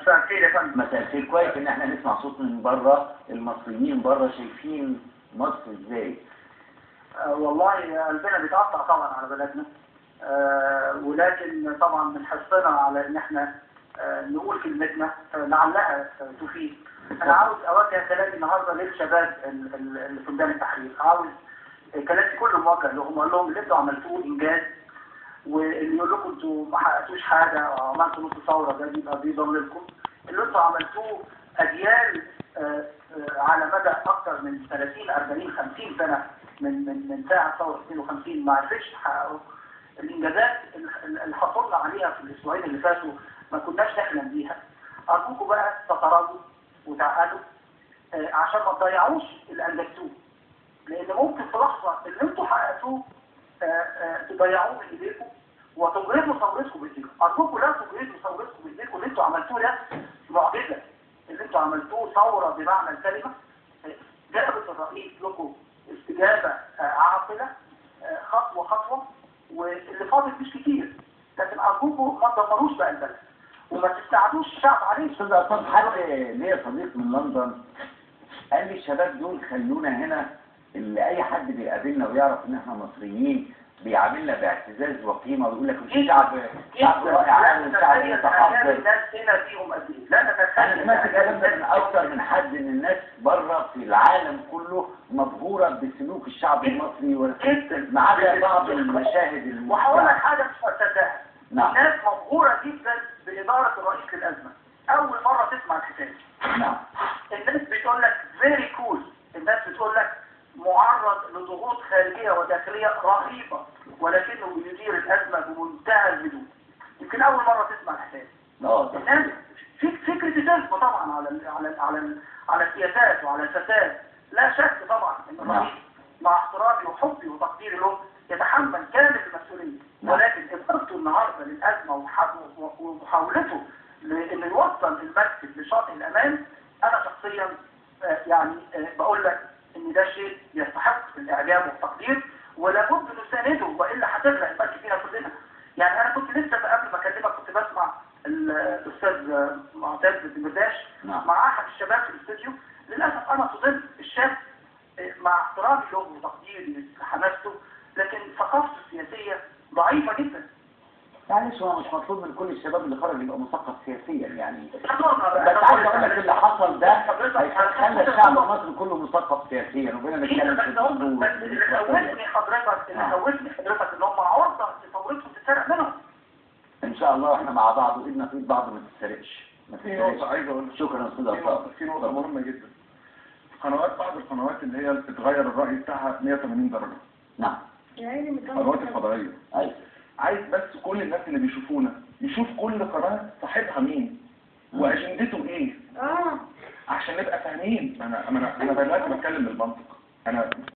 مساء الخير يا فندم مساء الخير كويس ان احنا نسمع صوت من بره المصريين بره شايفين مصر ازاي آه، والله قلبنا بيتقطع طبعا على بلدنا آه، ولكن طبعا من حرصنا على ان احنا آه، نقول كلمتنا آه، لعلها آه، تفيد انا عاوز اوجه كلامي النهارده للشباب ال- ال- اللي في ميدان التحرير عاوز آه، كلامي كله موجه لهم اقول لهم اللي انتوا عملتوه انجاز واللي يقول لكم انتوا ما حققتوش حاجه او عملتوا نص ثوره ده بيبقى بيضللكم اللي انتوا عملتوه اجيال آه، آه، على مدى اكثر من 30 40 50 سنه من من من ساعه ثوره 52 ما عرفتش تحققوا الانجازات ال- اللي حصلنا عليها في الاسبوعين اللي فاتوا ما كناش نحلم بيها ارجوكم بقى تتراجعوا وتعقلوا آه، عشان ما تضيعوش اللي انجزتوه لان ممكن في لحظه اللي انتوا حققتوه آه، آه، تضيعوه من ايديكم وتجهدوا ثورتكم بايديكم ارجوكم لا تجهدوا ثورتكم بايديكم اللي انتوا عملتوه ده معجزه اللي انتوا عملتوه ثوره بمعنى الكلمه آه، جابت الرئيس لكم استجابه آه، عاقله آه، خطوه خطوه واللي فاضل مش كتير لكن ارجوكم ما تدمروش بقى البلد وما تستعدوش الشعب عليه استاذ عصام حد ليا صديق من لندن قال لي الشباب دول خلونا هنا اللي اي حد بيقابلنا ويعرف ان احنا مصريين بيعاملنا باعتزاز وقيمه ويقول لك الشعب شعب رائع لا قوي وشعب نتخيل متحضر اعمال الناس هنا فيهم قد ايه لا نتخيل انا سمعت الكلام ده من أعمال اكتر من حد ان الناس بره في العالم كله مبهوره بسلوك الشعب المصري و- جدا ما عدا بعض المشاهد وهقول لك الممتعه حاجه مش هتصدقها نعم الناس مبهوره جدا باداره الرئيس للازمه اول مره تسمع الحكايه نعم الناس بتقول لك فيري كول الناس بتقول لك معرض لضغوط خارجيه وداخليه رهيبه ولكنه يدير الازمه بمنتهى الهدوء يمكن اول مره تسمع الحكايه اه ده الناس في فكرة الجذب طبعا على ال على ال على ال على السياسات وعلى الفساد لا شك طبعا ان نعم. الرئيس مع احترامي وحبي وتقديري له يتحمل كامل المسؤولية نعم. ولكن ادارته النهارده للازمه وح- ومحاولته لانه يوصل المسجد لشاطئ الامان انا شخصيا آه، يعني آه، بقول لك ان ده شيء يستحق الاعجاب والتقدير ولابد نسانده والا هتغرق المسجد فينا كلنا يعني انا كنت لسه قبل ما اكلمك كنت بسمع ال- الاستاذ معتز الدمرداش نعم. مع احد الشباب في الاستوديو للاسف انا صدمت الشاب آه، مع احترامي له وتقديري لحماسته لكن ثقافته السياسيه ضعيفه جدا معلش هو مش مطلوب من كل الشباب اللي خرج يبقى مثقف سياسيا يعني احترامنا بقى. بس عايز اقول لك اللي حصل ده حضرتك- هيخلى الشعب المصري كله مثقف سياسيا وبينا نتكلم في بس هم الدستور بس اللي خوفني حضرتك اللي آه. خوفني حضرتك ان هم عرضه لثورتهم تتسرق منهم ان شاء الله احنا مع بعض وايدنا في ايد بعض ما تتسرقش ما في نقطة تتسرقش عايز أقول شكرا استاذ في عصام نقطة في نقطة مهمة جدا قنوات بعض القنوات اللي هي اتغير الرأي بتاعها 180 درجة نعم القنوات الفضائية ايوه عايز بس كل الناس اللي بيشوفونا يشوف كل قناة صاحبها مين واجندته ايه اه عشان نبقى فاهمين انا انا انا دلوقتي بتكلم بالمنطق انا